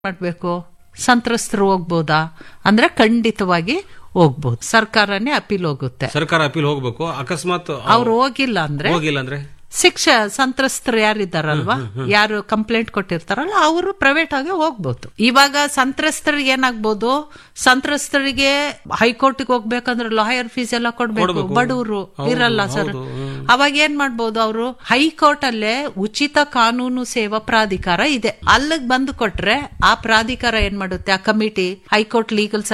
ಮಾಡ್ಬೇಕು ಸಂತ್ರಸ್ತರು ಹೋಗ್ಬೋದಾ ಅಂದ್ರೆ ಖಂಡಿತವಾಗಿ ಹೋಗ್ಬೋದು ಸರ್ಕಾರನೇ ಅಪೀಲ್ ಹೋಗುತ್ತೆ ಸರ್ಕಾರ ಅಪೀಲ್ ಹೋಗ್ಬೇಕು ಅಕಸ್ಮಾತ್ ಅವ್ರು ಹೋಗಿಲ್ಲ ಅಂದ್ರೆ ಹೋಗಿಲ್ಲ ಅಂದ್ರೆ ಶಿಕ್ಷೆ ಸಂತ್ರಸ್ತರು ಯಾರಿದ್ದಾರಲ್ವಾ ಯಾರು ಕಂಪ್ಲೇಂಟ್ ಕೊಟ್ಟಿರ್ತಾರಲ್ಲ ಅವರು ಪ್ರೈವೇಟ್ ಆಗಿ ಹೋಗ್ಬೋದು ಇವಾಗ ಸಂತ್ರಸ್ತರಿಗೆ ಏನಾಗ್ಬೋದು ಸಂತ್ರಸ್ತರಿಗೆ ಹೈಕೋರ್ಟ್ಗೆ ಹೋಗ್ಬೇಕಂದ್ರೆ ಲಾಯರ್ ಫೀಸ್ ಎಲ್ಲ ಕೊಡ್ಬೇಕು ಬಡವರು ಇರಲ್ಲ ಸರ್ ಅವಾಗ ಏನ್ ಮಾಡ್ಬೋದು ಅವರು ಹೈಕೋರ್ಟ್ ಅಲ್ಲೇ ಉಚಿತ ಕಾನೂನು ಸೇವಾ ಪ್ರಾಧಿಕಾರ ಇದೆ ಅಲ್ಲಿಗೆ ಬಂದು ಕೊಟ್ರೆ ಆ ಪ್ರಾಧಿಕಾರ ಏನ್ ಮಾಡುತ್ತೆ ಆ ಕಮಿಟಿ ಹೈಕೋರ್ಟ್ ಲೀಗಲ್